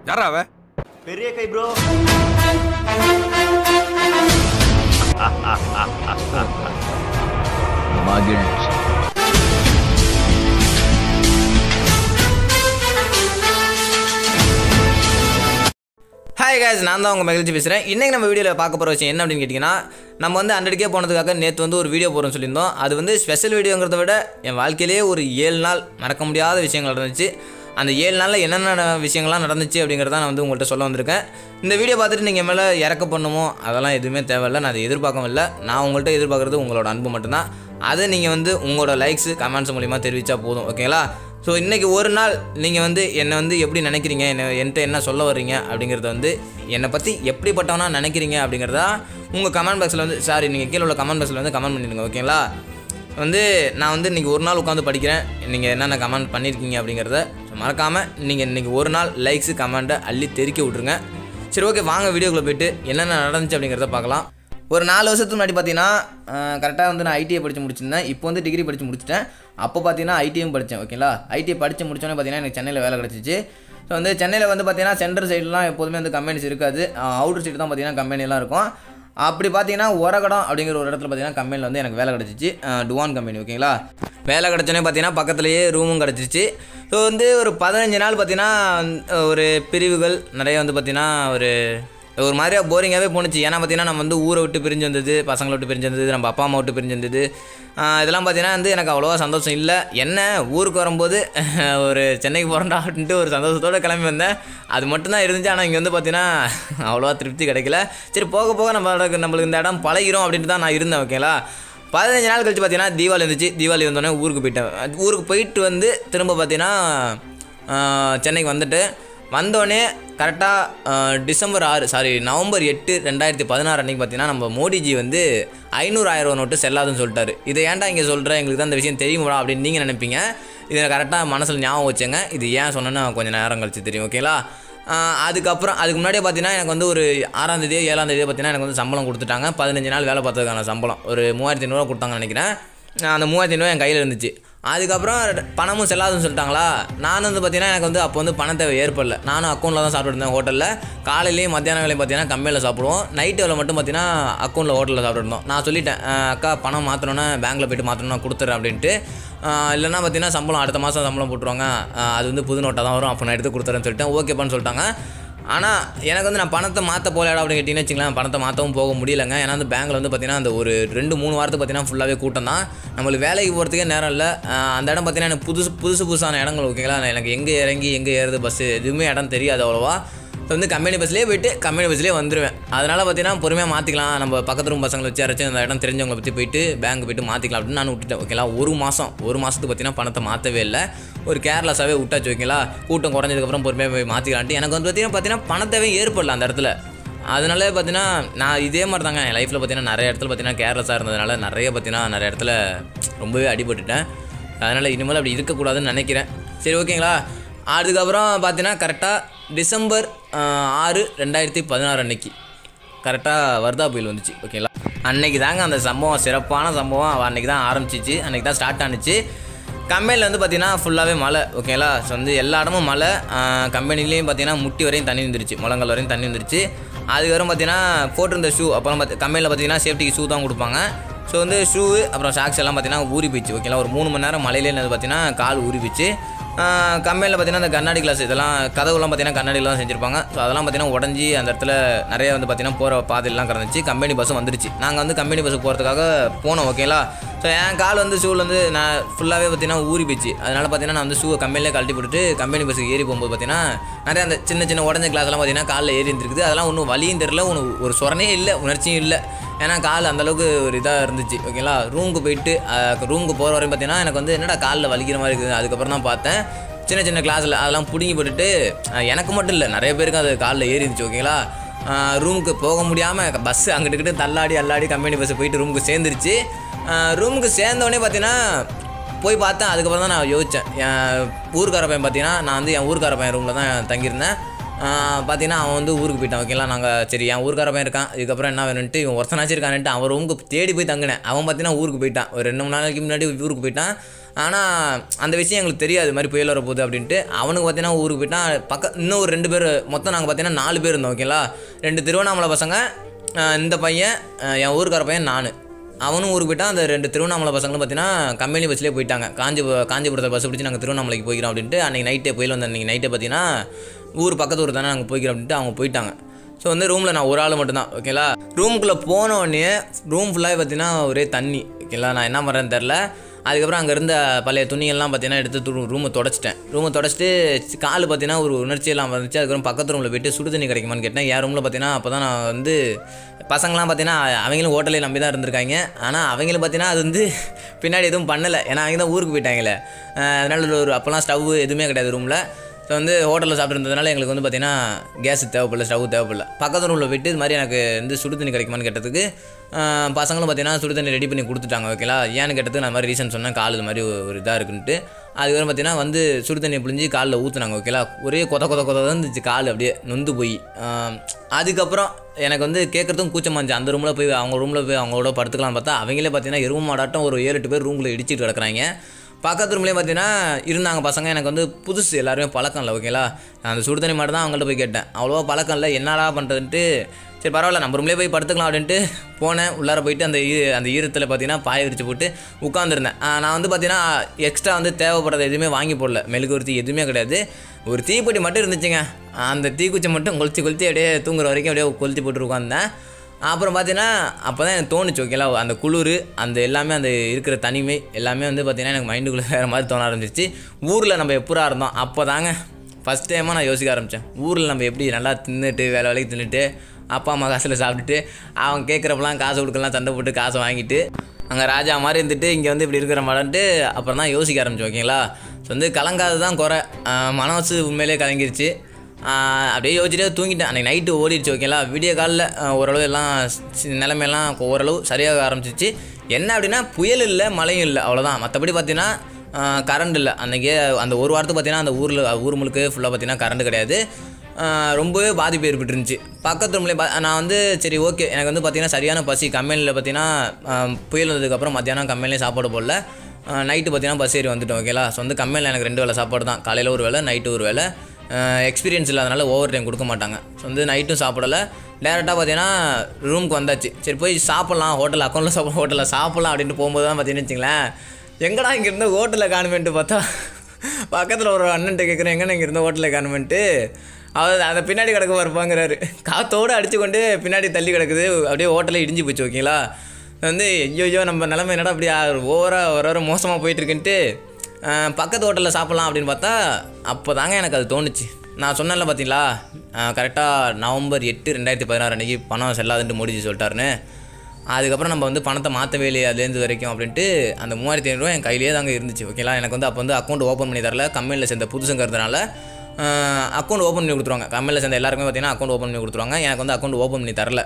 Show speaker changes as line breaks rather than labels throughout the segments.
யாரா அவ
பெரிய கை ப்ரோ
மகிழ்ச்சி
ஹாய் guys நான் தான் உங்கள் மகிழ்ச்சி பேசுகிறேன் இன்றைக்கி நம்ம வீடியோவில் பார்க்க போகிற விஷயம் என்ன அப்படின்னு கேட்டிங்கன்னா நம்ம வந்து ஹண்ட்ரட்கே போனதுக்காக நேற்று வந்து ஒரு வீடியோ போகிறோம்னு சொல்லியிருந்தோம் அது வந்து ஸ்பெஷல் வீடியோங்கிறத விட என் வாழ்க்கையிலேயே ஒரு ஏழு நாள் மறக்க முடியாத விஷயங்கள் நடந்துச்சு அந்த ஏழு நாளில் என்னென்ன விஷயங்கள்லாம் நடந்துச்சு அப்படிங்கிறத நான் வந்து உங்கள்கிட்ட சொல்ல வந்திருக்கேன் இந்த வீடியோ பார்த்துட்டு நீங்கள் மேலே இறக்க பண்ணுமோ அதெல்லாம் எதுவுமே தேவையில்லை நான் அதை எதிர்பார்க்கவும் இல்லை நான் உங்கள்கிட்ட எதிர்பார்க்குறது உங்களோட அன்பு மட்டும்தான் அதை நீங்கள் வந்து உங்களோட லைக்ஸு கமெண்ட்ஸ் மூலிமா தெரிவித்தா போதும் ஓகேங்களா ஸோ இன்றைக்கி ஒரு நாள் நீங்கள் வந்து என்னை வந்து எப்படி நினைக்கிறீங்க என்ன என்கிட்ட என்ன சொல்ல வர்றீங்க அப்படிங்கிறத வந்து என்னை பற்றி எப்படிப்பட்டவனா நினைக்கிறீங்க அப்படிங்கிறத உங்கள் கமெண்ட் பாக்ஸில் வந்து சாரி நீங்கள் கீழே உள்ள கமெண்ட் பாக்ஸில் வந்து கமெண்ட் பண்ணிடுங்க ஓகேங்களா வந்து நான் வந்து இன்றைக்கி ஒரு நாள் உட்காந்து படிக்கிறேன் நீங்கள் என்னென்ன கமெண்ட் பண்ணியிருக்கீங்க அப்படிங்கிறத மறக்காமல் நீங்கள் இன்றைக்கி ஒரு நாள் லைக்ஸு கமெண்ட்டை அள்ளி தெறிக்க விட்ருங்க சரி ஓகே வாங்க வீடியோக்குள்ளே போயிட்டு என்னென்ன நடந்துச்சு அப்படிங்கிறத பார்க்கலாம் ஒரு நாலு வருஷத்துக்கு முன்னாடி பார்த்தீங்கன்னா கரெக்டாக வந்து நான் ஐடிஐ படித்து முடிச்சிருந்தேன் இப்போ வந்து டிகிரி படித்து முடிச்சிட்டேன் அப்போ பார்த்தீங்கன்னா ஐடியும் படித்தேன் ஓகேங்களா ஐடிஐ படித்து முடிச்சோன்னே பார்த்தீங்கன்னா எனக்கு சென்னையில் வேலை கிடச்சிச்சு ஸோ வந்து சென்னையில் வந்து பார்த்தீங்கன்னா சென்ட்ரல் சைட்லாம் எப்போதுமே வந்து கம்பெனிஸ் இருக்காது அவுட்டர் சைடு தான் பார்த்தீங்கன்னா கம்பெனிலாம் இருக்கும் அப்படி பார்த்தீங்கன்னா உரகடம் அப்படிங்கிற ஒரு இடத்துல பார்த்தீங்கன்னா கம்பெனியில் வந்து எனக்கு வேலை கிடச்சிச்சு டுவான் கம்பெனி ஓகேங்களா வேலை கிடச்சோன்னே பார்த்தீங்கன்னா பக்கத்துலேயே ரூமும் கிடச்சிச்சு ஸோ வந்து ஒரு பதினஞ்சு நாள் பார்த்தீங்கன்னா ஒரு பிரிவுகள் நிறைய வந்து பார்த்தீங்கன்னா ஒரு ஒரு மாதிரியா போரிங்காகவே போணுச்சு ஏன்னா பார்த்தீங்கன்னா நம்ம வந்து ஊரை விட்டு பிரிஞ்சு வந்தது பசங்களை விட்டு பிரிஞ்சு வந்தது நம்ம அப்பா அம்மா விட்டு பிரிஞ்சு வந்தது ஆஹ் இதெல்லாம் பார்த்தீங்கன்னா வந்து எனக்கு அவ்வளோவா சந்தோஷம் இல்லை என்ன ஊருக்கு வரும்போது ஒரு சென்னைக்கு போகிறேன்டா அப்படின்ட்டு ஒரு சந்தோஷத்தோடு கிளம்பி வந்தேன் அது மட்டும்தான் இருந்துச்சு ஆனால் இங்கே வந்து பார்த்தீங்கன்னா அவ்வளோவா திருப்தி கிடைக்கல சரி போக போக நம்மளுக்கு நம்மளுக்கு இந்த இடம் பழகிரும் அப்படின்ட்டு தான் நான் இருந்தேன் ஓகேங்களா பதினஞ்சு நாள் கழிச்சு பார்த்தீங்கன்னா தீபாவளி இருந்துச்சு தீபாவளி வந்தோடனே ஊருக்கு போயிட்டேன் ஊருக்கு போயிட்டு வந்து திரும்ப பார்த்தீங்கன்னா ஆஹ் சென்னைக்கு வந்துட்டு வந்தோடனே கரெக்டாக டிசம்பர் ஆறு சாரி நவம்பர் எட்டு ரெண்டாயிரத்தி பதினாறு அன்றைக்கி பார்த்தீங்கன்னா நம்ம மோடிஜி வந்து ஐநூறு ஆயிரம் ரூபா நோட்டு செல்லாதுன்னு சொல்லிட்டாரு இதை ஏன்டா இங்கே சொல்கிறேன் எங்களுக்கு தான் இந்த விஷயம் தெரியுமாடா அப்படின்னு நீங்கள் நினைப்பீங்க இதை கரெக்டாக மனசில் ஞாபகம் வச்சேங்க இது ஏன் சொன்னேன்னு கொஞ்சம் நேரம் கழிச்சு தெரியும் ஓகேங்களா ஆஹ் அதுக்கப்புறம் அதுக்கு முன்னாடியே பார்த்தீங்கன்னா எனக்கு வந்து ஒரு ஆறாம் தேதியோ ஏழாம் தேதியோ பார்த்தீங்கன்னா எனக்கு வந்து சம்பளம் கொடுத்துட்டாங்க பதினஞ்சு நாள் வேலை பார்த்ததுக்கான சம்பளம் ஒரு மூவாயிரத்தி ஐநூறுவா கொடுத்தாங்கன்னு நினைக்கிறேன் ஆஹ் அந்த மூவாயிரத்தி ஐநூறுவா என் கையில் இருந்துச்சு அதுக்கப்புறம் பணமும் செல்லாதுன்னு சொல்லிட்டாங்களா நானும் வந்து பார்த்தீங்கன்னா எனக்கு வந்து அப்போ வந்து பண தேவை ஏற்படல நானும் அக்கௌண்ட்டில் தான் சாப்பிட்டு இருந்தேன் ஹோட்டலில் காலையிலேயும் மத்தியான வேலையும் பார்த்தீங்கன்னா கம்மியில் சாப்பிடுவோம் நைட்டு வேலை மட்டும் பார்த்தீங்கன்னா அக்கௌண்ட்டில் ஹோட்டலில் சாப்பிட்டு இருந்தோம் நான் சொல்லிட்டேன் அஹ் அக்கா பணம் மாற்றணுன்னா பேங்க்கில் போயிட்டு மாற்றணும் கொடுத்துறேன் அப்படின்ட்டு அஹ் இல்லைன்னா பார்த்தீங்கன்னா சம்பளம் அடுத்த மாதம் சம்பளம் போட்டுருவாங்க அஹ் அது வந்து புது நோட்டாக தான் வரும் அப்போ நான் எடுத்து கொடுத்துறேன்னு சொல்லிட்டேன் ஓகேப்பான்னு சொல்லிட்டாங்க ஆனால் எனக்கு வந்து நான் பணத்தை மாற்ற போகலடா அப்படின்னு கேட்டிங்கன்னு வச்சுங்களேன் பணத்தை மாற்றவும் போக முடியலங்க ஏன்னா அந்த பேங்க்கில் வந்து பார்த்தீங்கன்னா அந்த ஒரு ரெண்டு மூணு வாரத்துக்கு பார்த்தீங்கன்னா ஃபுல்லாகவே கூட்டம் தான் நம்மளுக்கு வேலைக்கு போகிறதுக்கே நேரம் இல்லை ஆஹ் அந்த இடம் பார்த்தீங்கன்னா எனக்கு புதுசு புதுசு புதுசான இடங்கள் ஓகேங்களா எனக்கு எங்கே இறங்கி எங்கே ஏறுது பஸ்ஸு எதுவுமே இடம் தெரியாது அவ்வளோவா இப்போ வந்து கம்பெனி பஸ்லேயே போயிட்டு கம்பெனி பஸ்லேயே வந்துடுவேன் அதனால் பார்த்தீங்கன்னா பொறுமையாக மாற்றிக்கலாம் நம்ம பக்கத்து ரூம் பசங்களை வச்சு அரைச்சி அந்த இடம் தெரிஞ்சவங்களை பற்றி போயிட்டு பேங்க் போயிட்டு மாற்றிக்கலாம் அப்படின்னு நான் விட்டுட்டேன் ஓகேங்களா ஒரு மாதம் ஒரு மாதத்துக்கு பார்த்தீங்கன்னா பணத்தை மாற்றவே இல்லை ஒரு கேர்லெஸ்ஸாகவே விட்டாச்சு ஓகேங்களா கூட்டம் குறைஞ்சதுக்கப்புறம் பொறுமையாக போய் மாற்றிக்கலான்ட்டு எனக்கு வந்து பார்த்தீங்கன்னா பார்த்தீங்கன்னா பணத்தேவே ஏற்படல அந்த இடத்துல அதனால பார்த்தீங்கன்னா நான் இதே மாதிரி தாங்க என் லைஃப்பில் பார்த்தீங்கன்னா நிறைய இடத்துல பார்த்தீங்கன்னா கேர்லெஸ்ஸாக இருந்ததுனால நிறைய பார்த்தீங்கன்னா நிறைய இடத்துல ரொம்பவே அடிபட்டுட்டேன் அதனால் இனிமேல் அப்படி இருக்கக்கூடாதுன்னு நினைக்கிறேன் சரி ஓகேங்களா அதுக்கப்புறம் பார்த்தீங்கன்னா கரெக்டாக டிசம்பர் ஆஹ், ஆறு ரெண்டாயிரத்தி பதினாறு அன்னைக்கு கரெக்டாக வர்தா புயல் வந்துச்சு ஓகேங்களா அன்னைக்கு தாங்க அந்த சம்பவம் சிறப்பான சம்பவம் அவ அன்னைக்கு தான் ஆரம்பிச்சிச்சு அன்னைக்கு தான் ஸ்டார்ட் ஆனுச்சு கம்பெனியில் வந்து பார்த்தீங்கன்னா ஃபுல்லாகவே மழை ஓகேங்களா ஸோ வந்து எல்லா இடமும் மழை கம்பெனிலையும் பார்த்தீங்கன்னா முட்டி வரையும் தண்ணி வந்துருச்சு முழங்கால் வரையும் தண்ணி வந்துருச்சு அதுக்கப்புறம் பார்த்தீங்கன்னா போட்டிருந்த ஷூ அப்புறம் பார்த்து கம்பெனியில் பார்த்தீங்கன்னா சேஃப்டிக்கு ஷூ தான் கொடுப்பாங்க ஸோ வந்து ஷூ அப்புறம் ஷாக்ஸ் எல்லாம் பார்த்தீங்கன்னா ஊறி போயிடுச்சு ஓகேங்களா ஒரு மூணு மணி நேரம் மழையிலே என்னது பார்த்தீங்கன்னா கால் ஊறி போயிடுச்சு கம்பெனியில் பார்த்தீங்கன்னா அந்த கண்ணாடி கிளாஸ் இதெல்லாம் கதவுலாம் பார்த்தீங்கன்னா கண்ணாடியில் தான் செஞ்சுருப்பாங்க ஸோ அதெல்லாம் பார்த்தீங்கன்னா உடஞ்சி அந்த இடத்துல நிறைய வந்து பார்த்தீங்கன்னா போகிற பாதையெல்லாம் கிடந்துச்சு கம்பெனி பஸ்ஸும் வந்துருச்சு நாங்கள் வந்து கம்பெனி பஸ்ஸுக்கு போகிறதுக்காக போனோம் ஓகேங்களா ஸோ என் கால் வந்து ஷூவில் வந்து நான் ஃபுல்லாகவே பார்த்தீங்கன்னா ஊறி போயிடுச்சு அதனால் பார்த்தீங்கன்னா நான் வந்து ஷூவை கம்பெனிலே கழட்டி போட்டுட்டு கம்பெனி பஸ்ஸுக்கு ஏறி போகும்போது பார்த்தீங்கன்னா நிறைய அந்த சின்ன சின்ன உடஞ்ச கிளாஸ்லாம் பார்த்தீங்கன்னா காலில் ஏறி இருந்திருக்குது அதெல்லாம் ஒன்றும் வலியும் தெரில ஒன்று ஒரு சொரணே இல்லை உணர்ச்சியும் இல்லை ஏன்னா கால் அந்தளவுக்கு ஒரு இதாக இருந்துச்சு ஓகேங்களா ரூமுக்கு போயிட்டு ரூமுக்கு போகிற வரையும் பார்த்தீங்கன்னா எனக்கு வந்து என்னடா காலில் வலிக்கிற மாதிரி இருக்குது அதுக்கப்புறம் தான் பார்த்தேன் சின்ன சின்ன கிளாஸில் அதெல்லாம் பிடுங்கி போட்டுட்டு அஹ் எனக்கு மட்டும் இல்லை நிறைய பேருக்கு அது காலில் ஏறி இருந்துச்சு ஓகேங்களா ரூமுக்கு போக முடியாமல் பஸ்ஸு அங்கிட்டு தள்ளாடி அல்லாடி கம்பெனி பஸ்ஸு போயிட்டு ரூமுக்கு சேர்ந்துருச்சு ரூமுக்கு சேர்ந்தோடனே பார்த்தீங்கன்னா போய் பார்த்தேன் அதுக்கப்புறம் தான் நான் யோசித்தேன் என் ஊருக்கார பையன் பார்த்தீங்கன்னா நான் வந்து என் ஊருக்கார பையன் ரூமில் தான் தங்கியிருந்தேன் ஆஹ் பார்த்தீங்கன்னா அவன் வந்து ஊருக்கு போயிட்டான் ஓகேங்களா நாங்கள் சரி என் ஊருக்கார பையன் இருக்கான் இதுக்கப்புறம் என்ன வேணும்ட்டு இவன் ஒருத்தனாச்சும் இருக்கான்ட்டு அவன் ரூமுக்கு தேடி போய் தங்கினேன் அவன் பார்த்தீங்கன்னா ஊருக்கு போயிட்டான் ஒரு ரெண்டு மூணு நாளைக்கு முன்னாடி ஊருக்கு போயிட்டான் ஆனால் அந்த விஷயம் எங்களுக்கு தெரியாது இது மாதிரி புயல் வர போகுது அப்படின்ட்டு அவனுக்கு பார்த்தீங்கன்னா ஊருக்கு போயிட்டான் பக்க இன்னும் ஒரு ரெண்டு பேர் மொத்தம் நாங்கள் பார்த்தீங்கன்னா நாலு பேர் இருந்தோம் ஓகேங்களா ரெண்டு திருவண்ணாமலை பசங்க ஆஹ் இந்த பையன் ஆஹ் என் ஊருக்கார பையன் நான் அவனும் ஊருக்கு போயிட்டான் அந்த ரெண்டு திருவண்ணாமலை பசங்களும் பார்த்தீங்கன்னா கம்பெனி பஸ்லேயே போயிட்டாங்க காஞ்சி காஞ்சிபுரத்தில் பஸ் பிடிச்சி நாங்கள் திருவண்ணாமலைக்கு போய்க்கிறோம் அப்படின்ட்டு அன்றைக்கி நைட்டே புயல் வந்த அன்றைக்கி நைட்டே பார்த்தீங்கன்னா ஊர் பக்கத்து ஊர் தானே நாங்கள் போய்க்கிறோம் அப்படின்ட்டு அவங்க போயிட்டாங்க ஸோ வந்து ரூமில் நான் ஒரு ஆள் மட்டும்தான் ஓகேங்களா ரூமுக்குள்ளே போன உடனே ரூம் ஃபுல்லாக பார்த்தீங்கன்னா ஒரே தண்ணி ஓகேங்களா நான் என்ன பண்ணுறேன்னு தெரில அதுக்கப்புறம் அங்கே இருந்த பழைய துணியெல்லாம் பார்த்தீங்கன்னா எடுத்து ரூமை தொடச்சிட்டேன் ரூமை தொடச்சிட்டு கால் பார்த்தீங்கன்னா ஒரு உணர்ச்சியெல்லாம் வந்துச்சு அதுக்கப்புறம் பக்கத்து ரூமில் போயிட்டு சுடு தண்ணி கிடைக்குமான்னு கேட்டேன் என் ரூமில் பார்த்தீங்கன்னா அப்போ தான் நான் வந்து பசங்களாம் பார்த்தீங்கன்னா அவங்களும் ஹோட்டலே நம்பி தான் இருந்திருக்காங்க ஆனால் அவங்களும் பார்த்தீங்கன்னா அது வந்து பின்னாடி எதுவும் பண்ணலை ஏன்னா அவங்க தான் ஊருக்கு போயிட்டாங்களே அஹ் அதனால ஒரு அப்போல்லாம் ஸ்டவ் எதுவுமே கிடையாது ரூமில் ஸோ வந்து ஹோட்டலில் சாப்பிட்ருந்ததுனால எங்களுக்கு வந்து பார்த்தீங்கன்னா கேஸ் தேவைப்படல ஸ்டவ் தேவைப்படல பக்கத்து ரூமில் போயிட்டு இது மாதிரி எனக்கு வந்து சுடு தண்ணி கிடைக்குமான்னு கேட்டதுக்கு ஆஹ் பசங்களும் பார்த்தீங்கன்னா சுடு தண்ணி ரெடி பண்ணி கொடுத்துட்டாங்க ஓகேங்களா ஏன்னு கேட்டதுக்கு நான் மாதிரி ரீசன் சொன்னேன் கால் இது மாதிரி ஒரு இதாக இருக்குன்ட்டு அதுக்கப்புறம் பார்த்தீங்கன்னா வந்து சுடு தண்ணி புழிஞ்சு காலில் ஊற்றுனாங்க ஓகேலா ஒரே கொத கொத கொத இருந்துச்சு கால் அப்படியே நொந்து போய் ஆஹ் அதுக்கப்புறம் எனக்கு வந்து கேட்குறதும் கூச்சமாக இருந்துச்சு அந்த ரூமில் போய் அவங்க ரூமில் போய் அவங்களோட படுத்துக்கலாம்னு பார்த்தா அவங்களே பார்த்தீங்கன்னா எருவு மாடாட்டம் ஒரு ஏழு எட்டு பேர் ரூமில் இடிச்சிட்டு கிடக்குறாங்க பக்கத்து ரூம்லேயே பார்த்தீங்கன்னா இருந்தாங்க பசங்க எனக்கு வந்து புதுசு எல்லாருமே பழக்கம் இல்லை ஓகேங்களா நான் அந்த சுடு தண்ணி மட்டும் தான் அவங்கள்ட்ட போய் கேட்டேன் அவ்வளோவா பழக்கம் இல்லை என்னடா பண்ணுறதுன்ட்டு சரி பரவாயில்ல நம்ம ரூம்லேயே போய் படுத்துக்கலாம் அப்படின்ட்டு போனேன் உள்ளார போயிட்டு அந்த ஈ அந்த ஈரத்தில் பார்த்தீங்கன்னா பாய விரிச்சு போட்டு உட்காந்துருந்தேன் நான் வந்து பார்த்தீங்கன்னா எக்ஸ்ட்ரா வந்து தேவைப்படுறது எதுவுமே வாங்கி போடல மெழுகுவர்த்தி எதுவுமே கிடையாது ஒரு தீப்பெட்டி மட்டும் இருந்துச்சுங்க அந்த தீக்குச்சி மட்டும் கொளுத்தி கொளுத்தி அப்படியே தூங்குற வரைக்கும் அப்படியே கொளுத்தி போட்டு உட்காந்தேன் அப்புறம் பார்த்தீங்கன்னா அப்போ தான் எனக்கு தோணுச்சு ஓகேங்களா அந்த குளிர் அந்த எல்லாமே அந்த இருக்கிற தனிமை எல்லாமே வந்து பார்த்தீங்கன்னா எனக்கு மைண்டுக்குள்ளே வேறு மாதிரி தோண ஆரம்பிச்சிச்சு ஊரில் நம்ம எப்படா இருந்தோம் அப்போ தாங்க ஃபஸ்ட் டைமாக நான் யோசிக்க ஆரம்பித்தேன் ஊரில் நம்ம எப்படி நல்லா தின்னுட்டு வேலை வேலைக்கு தின்னுட்டு அப்பா அம்மா காசில் சாப்பிட்டுட்டு அவங்க கேட்குறப்பெல்லாம் காசு கொடுக்கலாம் சண்டை போட்டு காசை வாங்கிட்டு அங்கே ராஜா மாதிரி இருந்துட்டு இங்கே வந்து இப்படி இருக்கிற மாடன்ட்டு அப்புறம் தான் யோசிக்க ஆரம்பிச்சோம் ஓகேங்களா ஸோ வந்து கலங்காது தான் குறை ஆஹ் மனசு உண்மையிலே கலங்கிருச்சு ஆஹ் அப்படியே யோசிச்சுட்டே தூங்கிட்டேன் அன்றைக்கி நைட்டு ஓடிடுச்சு ஓகேங்களா விடிய காலில் ஓரளவு எல்லாம் சி- நிலைமையெல்லாம் ஓரளவு சரியாக ஆரம்பிச்சிச்சு என்ன அப்படின்னா புயல் இல்லை மழையும் இல்லை அவ்வளோதான் மற்றபடி பார்த்தீங்கன்னா கரண்ட் இல்லை அன்றைக்கே அந்த ஒரு வாரத்துக்கு பார்த்தீங்கன்னா அந்த ஊரில் ஊர் முழுக்க ஃபுல்லாக பார்த்தீங்கன்னா கரண்ட் கிடையாது ஆஹ் ரொம்பவே பாதிப்பு ஏற்பட்டுருந்துச்சு பக்கத்து ரூம்லேயே பா நான் வந்து சரி ஓகே எனக்கு வந்து பார்த்தீங்கன்னா சரியான பசி கம்பெனியில் பார்த்தீங்கன்னா ஆஹ் புயல் வந்ததுக்கப்புறம் மத்தியானம் கம்பெனிலே சாப்பாடு போடல நைட்டு பார்த்தீங்கன்னா பஸ் ஏறி வந்துட்டோம் ஓகேலா ஸோ வந்து கம்பெனியில் எனக்கு ரெண்டு வேளை சாப்பாடு தான் காலையில் ஒரு வேளை நைட்டு ஒரு வேளை எக்ஸ்பீரியன்ஸ் இல்லாதனால ஓவர் டைம் கொடுக்க மாட்டாங்க ஸோ வந்து நைட்டும் சாப்பிடல டேரெக்டாக பார்த்தீங்கன்னா ரூமுக்கு வந்தாச்சு சரி போய் சாப்பிட்லாம் ஹோட்டல் அக்கௌண்ட்டில் சாப்பிட ஹோட்டலில் சாப்பிட்லாம் அப்படின்ட்டு போகும்போது தான் பார்த்தீங்கன்னு வச்சுங்களேன் எங்கடா இங்கே இருந்த ஹோட்டலில் காணுமென்ட்டு பார்த்தா பக்கத்தில் ஒரு அண்ணன்ட்ட கேட்குறேன் எங்கண்ணா இங்கே இருந்த ஹோட்டலில் காணுமென்ட்டு அவர் அந்த பின்னாடி கிடக்க இருப்பாங்கிறாரு காத்தோடு அடிச்சு கொண்டு பின்னாடி தள்ளி கிடக்குது அப்படியே ஹோட்டலே இடிஞ்சு போச்சு ஓகேங்களா வந்து ஐயோ நம்ம நிலமை என்னடா அப்படி ஓவராக ஒரு வர மோசமாக போயிட்டுருக்குன்ட்டு பக்கத்து ஹோட்டலில் சாப்பிட்லாம் அப்படின்னு பார்த்தா அப்போ தாங்க எனக்கு அது தோணுச்சு நான் சொன்னேன்ல பார்த்தீங்களா கரெக்டாக நவம்பர் எட்டு ரெண்டாயிரத்தி பதினாறு அன்றைக்கி பணம் செல்லாதுன்ட்டு முடிச்சு சொல்லிட்டாருன்னு அதுக்கப்புறம் நம்ம வந்து பணத்தை மாற்றவே இல்லையே அதுலேருந்து வரைக்கும் அப்படின்ட்டு அந்த மூவாயிரத்தி ஐநூறுரூவா என் கையிலே தாங்க இருந்துச்சு ஓகேங்களா எனக்கு வந்து அப்போ வந்து அக்கௌண்ட் ஓப்பன் பண்ணி தரல கம்பெனியில் சேர்ந்த புதுசுங்கிறதுனால அக்கௌண்ட் ஓப்பன் பண்ணி கொடுத்துருவாங்க கம்பெனியில் சேர்ந்த எல்லாருக்குமே பார்த்தீங்கன்னா அக்கௌண்ட் ஓப்பன் பண்ணி கொடுத்துருவாங்க எனக்கு வந்து அக்கௌண்ட் ஓப்பன் பண்ணி தரல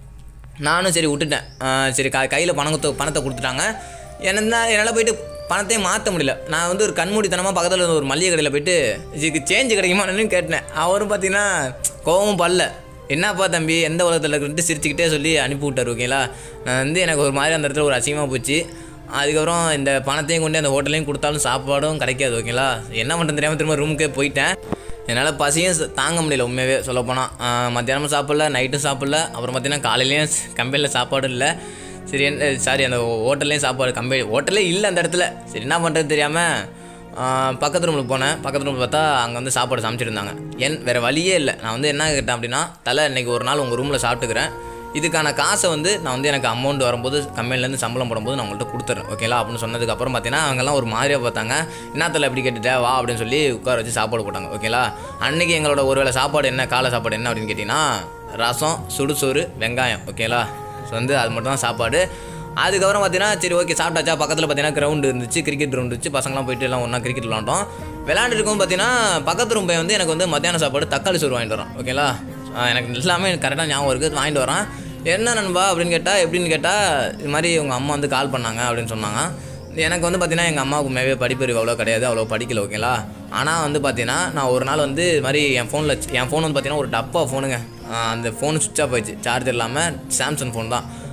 நானும் சரி விட்டுட்டேன் ஆஹ் சரி க கையில் பணத்தை பணத்தை கொடுத்துட்டாங்க என்ன என்னால் போயிட்டு பணத்தையும் மாற்ற முடியல நான் வந்து ஒரு கண்மூடித்தனமாக பக்கத்தில் இருந்த ஒரு மளிகை கடையில் போயிட்டு இதுக்கு சேஞ்சு கிடைக்குமான்னு கேட்டேன் அவரும் பார்த்தீங்கன்னா கோவமும் பல்ல என்னப்பா தம்பி எந்த உலகத்தில் இருக்குன்ட்டு சிரிச்சுக்கிட்டே சொல்லி அனுப்பி விட்டார் ஓகேங்களா நான் வந்து எனக்கு ஒரு மாதிரி அந்த இடத்துல ஒரு அசிங்கமாக போச்சு அதுக்கப்புறம் இந்த பணத்தையும் கொண்டு அந்த ஹோட்டலையும் கொடுத்தாலும் சாப்பாடும் கிடைக்காது ஓகேங்களா என்ன பண்ணுறது தெரியாமல் திரும்ப ரூமுக்கே போயிட்டேன் என்னால் பசியும் ச- தாங்க முடியல உண்மையாகவே சொல்லப்போனால் மத்தியானமும் சாப்பிடல நைட்டும் சாப்பிடல அப்புறம் பார்த்தீங்கன்னா காலையிலையும் கம்பெனியில் சாப்பாடு இல்லை சரி என்ன சாரி அந்த ஹோட்டல்லையும் சாப்பாடு கம்பெனி ஹோட்டலே இல்லை அந்த இடத்துல சரி என்ன பண்ணுறது தெரியாமல் பக்கத்து ரூமில் போனேன் பக்கத்து ரூமில் பார்த்தா அங்கே வந்து சாப்பாடு சமைச்சிருந்தாங்க என் வேறு வழியே இல்லை நான் வந்து என்ன கேட்டேன் அப்படின்னா தலை இன்னைக்கு ஒரு நாள் உங்கள் ரூமில் சாப்பிட்டுக்கிறேன் இதுக்கான காசை வந்து நான் வந்து எனக்கு அமௌண்ட் வரும்போது கம்பெனிலேருந்து சம்பளம் போடும்போது நான் உங்கள்கிட்ட கொடுத்துறேன் ஓகேங்களா அப்படின்னு சொன்னதுக்கப்புறம் பார்த்தீங்கன்னா அவங்கெல்லாம் ஒரு மாதிரியாக பார்த்தாங்க என்னத்தில் எப்படி கேட்டுட்டே வா அப்படின்னு சொல்லி உட்கார வச்சு சாப்பாடு போட்டாங்க ஓகேங்களா அன்னைக்கு எங்களோட ஒரு வேளை சாப்பாடு என்ன காலை சாப்பாடு என்ன அப்படின்னு கேட்டிங்கன்னா ரசம் சுடுசோறு வெங்காயம் ஓகேங்களா ஸோ வந்து அது மட்டும் தான் சாப்பாடு அதுக்கப்புறம் பார்த்தீங்கன்னா சரி ஓகே சாப்பிட்டாச்சா பக்கத்தில் பார்த்தீங்கன்னா கிரவுண்டு இருந்துச்சு கிரிக்கெட் கிரவுண்ட் இருந்துச்சு பசங்களாம் போயிட்டு எல்லாம் ஒன்றா கிரிக்கெட் விளாண்டோம் விளையாண்டு இருக்கும் பார்த்தீங்கன்னா பக்கத்து ரூம் பையன் வந்து எனக்கு வந்து மத்தியான சாப்பாடு தக்காளி சோறு வாங்கிட்டு வரான் ஓகேங்களா ஆஹ் எனக்கு எல்லாமே கரெக்டாக ஞாபகம் இருக்குது வாங்கிட்டு வரான் என்ன நண்பா அப்படின்னு கேட்டால் எப்படின்னு கேட்டால் இது மாதிரி உங்கள் அம்மா வந்து கால் பண்ணாங்க அப்படின்னு சொன்னாங்க எனக்கு வந்து பார்த்தீங்கன்னா எங்கள் அம்மாவுக்கு மேவே படிப்பறிவு அவ்வளோ கிடையாது அவ்வளோ படிக்கல ஓகேங்களா ஆனால் வந்து பார்த்தீங்கன்னா நான் ஒரு நாள் வந்து இது மாதிரி என் ஃபோனில் என் ஃபோன் வந்து பார்த்தீங்கன்னா ஒரு டப்பா ஃபோனுங்க ஆஹ் அந்த ஃபோன் சுவிட்ச் ஆஃப் ஆயிடுச்சு சார்ஜர் இல்லாமல் சாம்சங் ஃபோன் தான்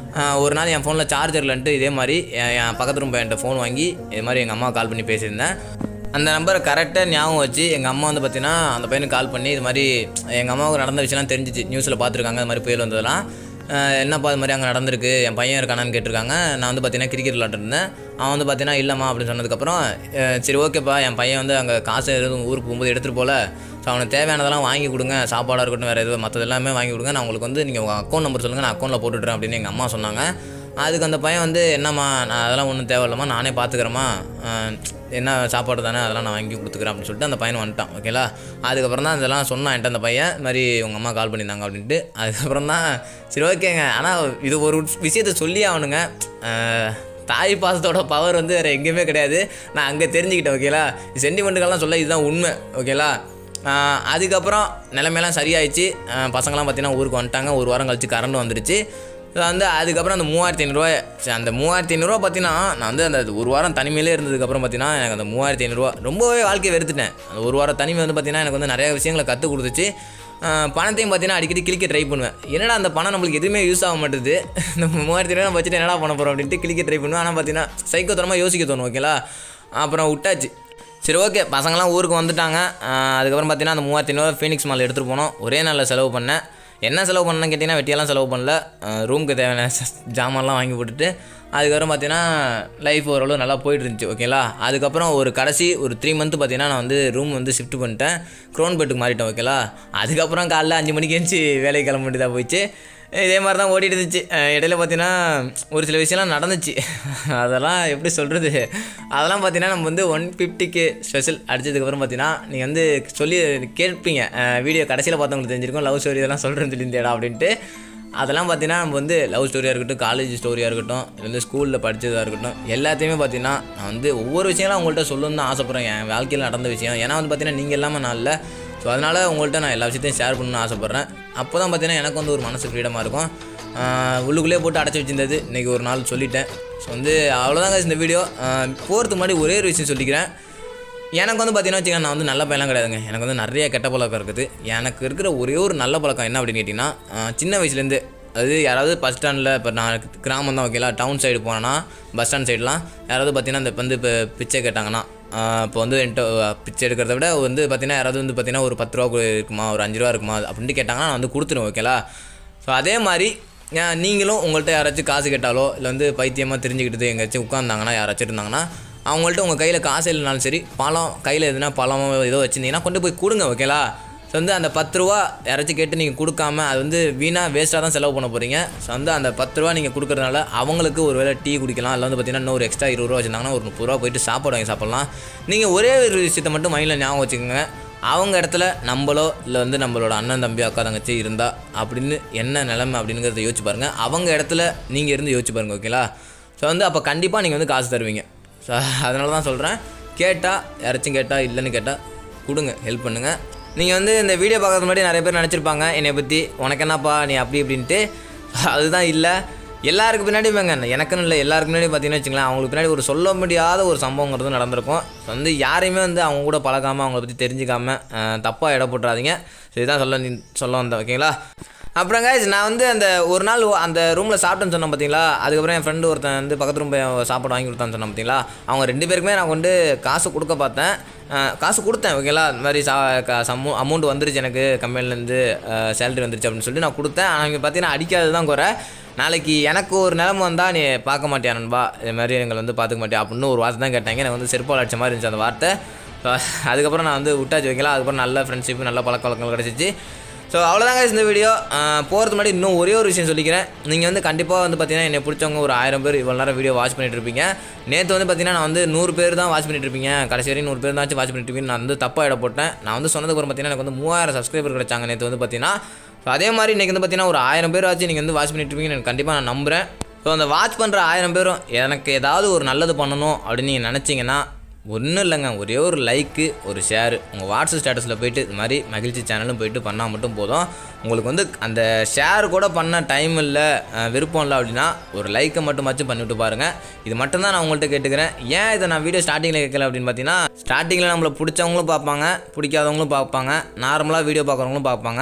ஆஹ் ஒரு நாள் என் ஃபோனில் சார்ஜர் இல்லைன்ட்டு இதே மாதிரி என் என் பக்கத்து ரூம் பையன்ட்ட ஃபோன் வாங்கி இது மாதிரி எங்கள் அம்மா கால் பண்ணி பேசியிருந்தேன் அந்த நம்பரை கரெக்டாக ஞாபகம் வச்சு எங்கள் அம்மா வந்து பார்த்தீங்கன்னா அந்த பையனுக்கு கால் பண்ணி இது மாதிரி எங்கள் அம்மாவுக்கு நடந்த விஷயம்லாம் தெரிஞ்சிச்சு நியூஸில் பார்த்துருக்காங்க இது மாதிரி புயல் வந்ததெல்லாம் ஆஹ் என்னப்பா இது மாதிரி அங்கே நடந்திருக்கு என் பையன் இருக்கானான்னு கேட்டிருக்காங்க நான் வந்து பார்த்தீங்கன்னா கிரிக்கெட் விளாட்டுருந்தேன் அவன் வந்து பார்த்தீங்கன்னா இல்லைம்மா அப்படின்னு சொன்னதுக்கப்புறம் அஹ் சரி ஓகேப்பா என் பையன் வந்து அங்கே காசு எதுவும் ஊருக்கு போகும்போது எடுத்துகிட்டு போல ஸோ அவனுக்கு தேவையானதெல்லாம் வாங்கி கொடுங்க சாப்பாடாக இருக்கட்டும் வேறு எதுவும் மற்றது எல்லாமே வாங்கி கொடுங்க நான் உங்களுக்கு வந்து நீங்கள் உங்கள் அக்கௌண்ட் நம்பர் சொல்லுங்கள் நான் அக்கௌண்ட்டில் போட்டுடுறேன் அப்படின்னு எங்கள் அம்மா சொன்னாங்க அதுக்கு அந்த பையன் வந்து என்னம்மா நான் அதெல்லாம் ஒன்றும் தேவையில்லம்மா நானே பார்த்துக்கிறேம்மா அஹ் என்ன சாப்பாடு தானே அதெல்லாம் நான் வாங்கி கொடுத்துக்கிறேன் அப்படின்னு சொல்லிட்டு அந்த பையன் வந்துட்டான் ஓகேலா அதுக்கப்புறம் தான் இதெல்லாம் சொன்னான் என்கிட்ட அந்த பையன் இது மாதிரி உங்கள் அம்மா கால் பண்ணியிருந்தாங்க அப்படின்ட்டு அதுக்கப்புறம் தான் சரி ஓகேங்க ஆனால் இது ஒரு விஷயத்த சொல்லி அவனுங்க அஹ் தாய் பாசத்தோட பவர் வந்து வேறு எங்கேயுமே கிடையாது நான் அங்கே தெரிஞ்சுக்கிட்டேன் ஓகேலா சென்டிமெண்ட்டுக்கெல்லாம் சொல்ல இதுதான் உண்மை ஓகேலா ஆஹ் அதுக்கப்புறம் நிலைமையெல்லாம் சரியாயிடுச்சு ஆஹ் பசங்களாம் பார்த்தீங்கன்னா ஊருக்கு வந்துட்டாங்க ஒரு வாரம் கழிச்சு கரண்ட் வந்துடுச்சு ஸோ வந்து அதுக்கப்புறம் அந்த மூவாயிரத்தி ஐநூறுரூவா சரி, அந்த மூவாயிரத்தி ஐநூறுரூவா பார்த்தீங்கன்னா நான் வந்து அந்த ஒரு வாரம் தனிமையிலே இருந்ததுக்கப்புறம் பார்த்தீங்கன்னா எனக்கு அந்த மூவாயிரத்தி ஐநூறுரூவா ரொம்பவே வாழ்க்கையை வெறுத்துட்டேன் அந்த ஒரு வாரம் தனிமை வந்து பார்த்தீங்கன்னா எனக்கு வந்து நிறைய விஷயங்களை கற்றுக் கொடுத்துச்சு ஆஹ் பணத்தையும் பார்த்தீங்கன்னா அடிக்கடி கிளிக்க ட்ரை பண்ணுவேன் என்னடா அந்த பணம் நம்மளுக்கு எதுவுமே யூஸ் ஆக மாட்டுது இந்த மூவாயிரத்தி ஐநூறுவா வச்சுட்டு என்னடா பண்ண போகிறோம் அப்படின்ட்டு கிளிக்க ட்ரை பண்ணுவேன் ஆனால் பார்த்தீங்கன்னா சைக்கோத்தனமாக யோசிக்க தோணும் ஓகேலா அப்புறம் விட்டாச்சு சரி ஓகே பசங்களாம் ஊருக்கு வந்துட்டாங்க ஆஹ் அதுக்கப்புறம் பார்த்தீங்கன்னா அந்த மூவாயிரத்தி ஐநூறுவா ஃபீனிக்ஸ் மால் எடுத்துகிட்டு போனோம் ஒரே நாளில் செலவு பண்ணேன் என்ன செலவு பண்ணேன்னு கேட்டிங்கன்னா வெட்டியெல்லாம் செலவு பண்ணல ரூமுக்கு தேவையான ச- ஜாமான்லாம் வாங்கி போட்டுட்டு அதுக்கப்புறம் பார்த்தீங்கன்னா லைஃப் ஓரளவு நல்லா போயிட்டு இருந்துச்சு ஓகேங்களா அதுக்கப்புறம் ஒரு கடைசி ஒரு த்ரீ மந்த் பார்த்தீங்கன்னா நான் வந்து ரூம் வந்து ஷிஃப்ட் பண்ணிட்டேன் க்ரோன் பெட்டுக்கு மாறிட்டேன் ஓகேலா அதுக்கப்புறம் காலைல அஞ்சு மணிக்கு எழுந்துச்சி வேலைக்கு கிளம்ப வேண்டியதாக போயிடுச்சு இதே மாதிரி தான் ஓடிட்டு இருந்துச்சு அஹ் இடையில பார்த்தீங்கன்னா ஒரு சில விஷயம்லாம் நடந்துச்சு அதெல்லாம் எப்படி சொல்கிறது அதெல்லாம் பார்த்தீங்கன்னா நம்ம வந்து ஒன் ஃபிஃப்டிக்கு ஸ்பெஷல் அடிச்சதுக்கப்புறம் பார்த்தீங்கன்னா நீங்கள் வந்து சொல்லி கேட்பீங்க வீடியோ கடைசியில் பார்த்தவங்களுக்கு தெரிஞ்சிருக்கும் லவ் ஸ்டோரி இதெல்லாம் சொல்கிறேன்னு சொல்லியிருந்தேடா அப்படின்ட்டு அதெல்லாம் பார்த்தீங்கன்னா நம்ம வந்து லவ் ஸ்டோரியாக இருக்கட்டும் காலேஜ் ஸ்டோரியாக இருக்கட்டும் இல்லை வந்து ஸ்கூலில் படித்ததாக இருக்கட்டும் எல்லாத்தையுமே பார்த்தீங்கன்னா நான் வந்து ஒவ்வொரு விஷயங்களும் உங்கள்கிட்ட சொல்லணும்னு தான் ஆசைப்பட்றேன் என் வாழ்க்கையில் நடந்த விஷயம் ஏன்னா வந்து பார்த்தீங்கன்னா நீங்கள் இல்லாமல் நான் இல்லை ஸோ அதனால் உங்கள்கிட்ட நான் எல்லா விஷயத்தையும் ஷேர் பண்ணணும்னு ஆசைப்பட்றேன் அப்போ தான் பார்த்தீங்கன்னா எனக்கு வந்து ஒரு மனசு ஃப்ரீடமாக இருக்கும் ஆஹ் உள்ளுக்குள்ளேயே போட்டு அடைச்சி வச்சிருந்தது இன்றைக்கி ஒரு நாள் சொல்லிட்டேன் ஸோ வந்து அவ்வளோதாங்க இந்த வீடியோ போகிறதுக்கு முன்னாடி ஒரே ஒரு விஷயம் சொல்லிக்கிறேன் எனக்கு வந்து பார்த்தீங்கன்னா வச்சுக்கோங்க நான் வந்து நல்ல பையன்லாம் கிடையாதுங்க எனக்கு வந்து நிறைய கெட்ட பழக்கம் இருக்குது எனக்கு இருக்கிற ஒரே ஒரு நல்ல பழக்கம் என்ன அப்படின்னு கேட்டிங்கன்னா ஆஹ் சின்ன வயசுலேருந்து அது யாராவது பஸ் ஸ்டாண்டில் இப்போ நான் கிராமம் தான் ஓகேலா டவுன் சைடு போனேன்னா பஸ் ஸ்டாண்ட் சைட்லாம் யாராவது பார்த்தீங்கன்னா இந்த வந்து இப்போ பிச்சை கேட்டாங்கன்னா ஆஹ் இப்போ வந்து என்கிட்ட பிச்சை எடுக்கிறத விட வந்து பார்த்தீங்கன்னா யாராவது வந்து பார்த்தீங்கன்னா ஒரு பத்து ரூபா இருக்குமா ஒரு அஞ்சு ரூபா இருக்குமா அப்படின்ட்டு கேட்டாங்கன்னா நான் வந்து கொடுத்துருவேன் ஓகேலா ஸோ அதே மாதிரி ஏன் நீங்களும் உங்கள்கிட்ட யாராச்சும் காசு கேட்டாலோ இல்லை வந்து பைத்தியமாக தெரிஞ்சுக்கிட்டு எங்கேயாச்சும் உட்காந்தாங்கன்னா யாராச்சும் இருந்தாங்கன்னா அவங்கள்ட்ட உங்கள் கையில் காசு இல்லைனாலும் சரி பழம் கையில் எதுனா பழமோ ஏதோ வச்சுருந்தீங்கன்னா கொண்டு போய் கொடுங்க ஓகேலா ஸோ வந்து அந்த பத்து ரூபா யாராச்சும் கேட்டு நீங்கள் கொடுக்காம அது வந்து வீணாக வேஸ்ட்டாக தான் செலவு பண்ண போகிறீங்க ஸோ வந்து அந்த பத்து ரூபா நீங்கள் கொடுக்குறதுனால அவங்களுக்கு ஒரு வேளை டீ குடிக்கலாம் இல்லை வந்து பார்த்தீங்கன்னா இன்னும் ஒரு எக்ஸ்ட்ரா இருபது ரூபா வச்சுருந்தாங்கன்னா ஒரு முப்பது ரூபா போயிட்டு சாப்பாடு வாங்கி சாப்பிட்லாம் நீங்கள் ஒரே ஒரு விஷயத்தை மட்டும் மைண்டில் ஞாபகம் வச்சுக்கோங்க அவங்க இடத்துல நம்மளோ இல்லை வந்து நம்மளோட அண்ணன் தம்பி அக்கா தங்கச்சி இருந்தா அப்படின்னு என்ன நிலைமை அப்படிங்கிறத யோசிச்சு பாருங்கள் அவங்க இடத்துல நீங்கள் இருந்து யோசிச்சு பாருங்கள் ஓகேலா ஸோ வந்து அப்போ கண்டிப்பாக நீங்கள் வந்து காசு தருவீங்க ஸோ அதனால தான் சொல்கிறேன் கேட்டால் யாராச்சும் கேட்டால் இல்லைன்னு கேட்டால் கொடுங்க ஹெல்ப் பண்ணுங்கள் நீங்கள் வந்து இந்த வீடியோ பார்க்கறது முன்னாடி நிறைய பேர் நினச்சிருப்பாங்க என்னை பற்றி உனக்கு என்னப்பா நீ அப்படி இப்படின்ட்டு அதுதான் இல்லை எல்லாருக்கு பின்னாடி வாங்க எனக்குன்னு இல்லை எல்லாருக்கு முன்னாடி பார்த்தீங்கன்னு வச்சுங்களேன் அவங்களுக்கு பின்னாடி ஒரு சொல்ல முடியாத ஒரு சம்பவங்கிறது நடந்திருக்கும் ஸோ வந்து யாரையுமே வந்து அவங்க கூட பழகாமல் அவங்கள பற்றி தெரிஞ்சுக்காம தப்பாக இட போட்டுறாதீங்க ஸோ இதுதான் சொல்ல நீ- சொல்ல வந்தேன் ஓகேங்களா அப்புறம் guys நான் வந்து அந்த ஒரு நாள் ஒ- அந்த ரூமில் சாப்பிட்டேன்னு சொன்னேன் பார்த்தீங்களா அதுக்கப்புறம் என் ஃப்ரெண்டு ஒருத்தன் வந்து பக்கத்து ரூம் சாப்பாடு வாங்கி கொடுத்தான்னு சொன்னேன் பார்த்தீங்களா அவங்க ரெண்டு பேருக்குமே நான் கொண்டு காசு கொடுக்க பார்த்தேன் அஹ் காசு கொடுத்தேன் ஓகேங்களா இந்த மாதிரி சா சம்மு அமௌண்ட் வந்துருச்சு எனக்கு கம்பெனிலேருந்து சேலரி வந்துருச்சு அப்படின்னு சொல்லிட்டு நான் கொடுத்தேன் ஆனால் இங்கே பார்த்தீங்கன்னா அடிக்காது தான் குறை நாளைக்கு எனக்கு ஒரு நிலமை வந்தால் நீ பார்க்க மாட்டியா நண்பா இது மாதிரி எங்களை வந்து பார்த்துக்க மாட்டியா அப்படின்னு ஒரு வார்த்தை தான் கேட்டாங்க எனக்கு வந்து செருப்பால் அடிச்ச மாதிரி இருந்துச்சு அந்த வார்த்தை So, அதுக்கப்புறம் நான் வந்து விட்டாச்சு வைக்கலாம் அதுக்கப்புறம் நல்ல ஃப்ரெண்ட்ஷிப் நல்ல பழக்க வழக்கங்கள் கிடச்சிச்சு ஸோ அவ்வளோதாங்க இந்த வீடியோ போகிறது முன்னாடி இன்னும் ஒரே ஒரு விஷயம் சொல்லிக்கிறேன் நீங்கள் வந்து கண்டிப்பாக வந்து பார்த்தீங்கன்னா என்னை பிடிச்சவங்க ஒரு ஆயிரம் பேர் இவ்வளோ நேரம் வீடியோ வாட்ச் பண்ணிட்டு இருப்பீங்க நேற்று வந்து பார்த்தீங்கன்னா நான் வந்து நூறு பேர் தான் வாட்ச் பண்ணிட்டு இருப்பீங்க கடைசி வரையும் நூறு பேர் தான் வாட்ச் பண்ணிட்டு இருப்பீங்க நான் வந்து தப்பாக இட போட்டேன் நான் வந்து சொன்னதுக்கு அப்புறம் பார்த்தீங்கன்னா எனக்கு வந்து மூவாயிரம் சப்ஸ்கிரைபர் கிடைச்சாங்க நேற்று வந்து பார்த்தீங்கன்னா ஸோ அதே மாதிரி இன்றைக்கி வந்து பார்த்தீங்கன்னா ஒரு ஆயிரம் பேர் ஆச்சு நீங்கள் வந்து வாட்ச் பண்ணிட்டு இருப்பீங்கன்னு எனக்கு கண்டிப்பாக நான் நம்புகிறேன் ஸோ அந்த வாட்ச் பண்ணுற ஆயிரம் பேரும் எனக்கு ஏதாவது ஒரு நல்லது பண்ணணும் அப்படின்னு நீங்கள் நினச்சிங்கன்னா ஒன்றும் இல்லைங்க ஒரே ஒரு லைக்கு ஒரு ஷேர் உங்கள் வாட்ஸ்அப் ஸ்டேட்டஸில் போயிட்டு இது மாதிரி மகிழ்ச்சி சேனலும் போயிட்டு பண்ணால் மட்டும் போதும் உங்களுக்கு வந்து அந்த ஷேர் கூட பண்ண டைம் இல்லை அஹ், விருப்பம் இல்லை அப்படின்னா ஒரு லைக்கை மட்டுமாச்சும் பண்ணிவிட்டு பாருங்கள் இது மட்டும்தான் நான் உங்கள்கிட்ட கேட்டுக்கிறேன் ஏன் இதை நான் வீடியோ ஸ்டார்டிங்கில் கேட்கல அப்படின்னு பார்த்தீங்கன்னா ஸ்டார்டிங்கில் நம்மளை பிடிச்சவங்களும் பார்ப்பாங்க பிடிக்காதவங்களும் பார்ப்பாங்க நார்மலாக வீடியோ பார்க்குறவங்களும் பார்ப்பாங்க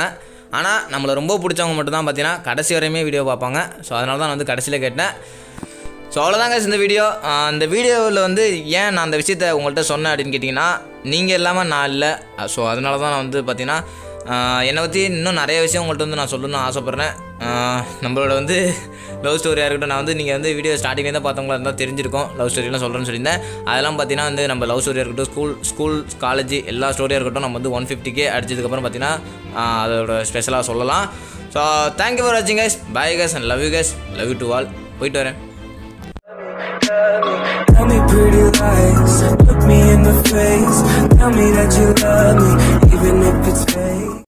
ஆனால் நம்மளை ரொம்ப பிடிச்சவங்க மட்டும் தான் பார்த்தீங்கன்னா கடைசி வரையுமே வீடியோ பார்ப்பாங்க ஸோ அதனால தான் நான் வந்து கடைசியில் கேட்டேன் ஸோ அவ்வளோதாங்க இந்த வீடியோ ஆஹ் இந்த வீடியோவில் வந்து ஏன் நான் அந்த விஷயத்த உங்கள்கிட்ட சொன்னேன் அப்படின்னு கேட்டிங்கன்னா நீங்கள் இல்லாமல் நான் இல்லை ஸோ அதனால தான் நான் வந்து பார்த்தீங்கன்னா ஆஹ் என்னை பற்றி இன்னும் நிறைய விஷயம் உங்கள்கிட்ட வந்து நான் சொல்லணும்னு ஆசைப்பட்றேன் ஆஹ் நம்மளோட வந்து லவ் ஸ்டோரியாக இருக்கட்டும் நான் வந்து நீங்கள் வந்து வீடியோ ஸ்டார்டிங்லேயே தான் பார்த்தவங்களா இருந்தால் தெரிஞ்சிருக்கும் லவ் ஸ்டோரியெலாம் சொல்கிறேன்னு சொல்லியிருந்தேன் அதெல்லாம் பார்த்தீங்கன்னா வந்து நம்ம லவ் ஸ்டோரியாக இருக்கட்டும் ஸ்கூல் ஸ்கூல் காலேஜ் எல்லா ஸ்டோரியாக இருக்கட்டும் நம்ம வந்து ஒன் ஃபிஃப்டிக்கே அடிச்சதுக்கப்புறம் பார்த்தீங்கன்னா ஆஹ் அதோட ஸ்பெஷலாக சொல்லலாம் ஸோ தேங்க்யூ ஃபார் வாட்சிங் guys bye guys and love you guys love you to all போயிட்டு வரேன்
Tell me pretty lies, look me in the face. Tell me that you love me, even if it's fake.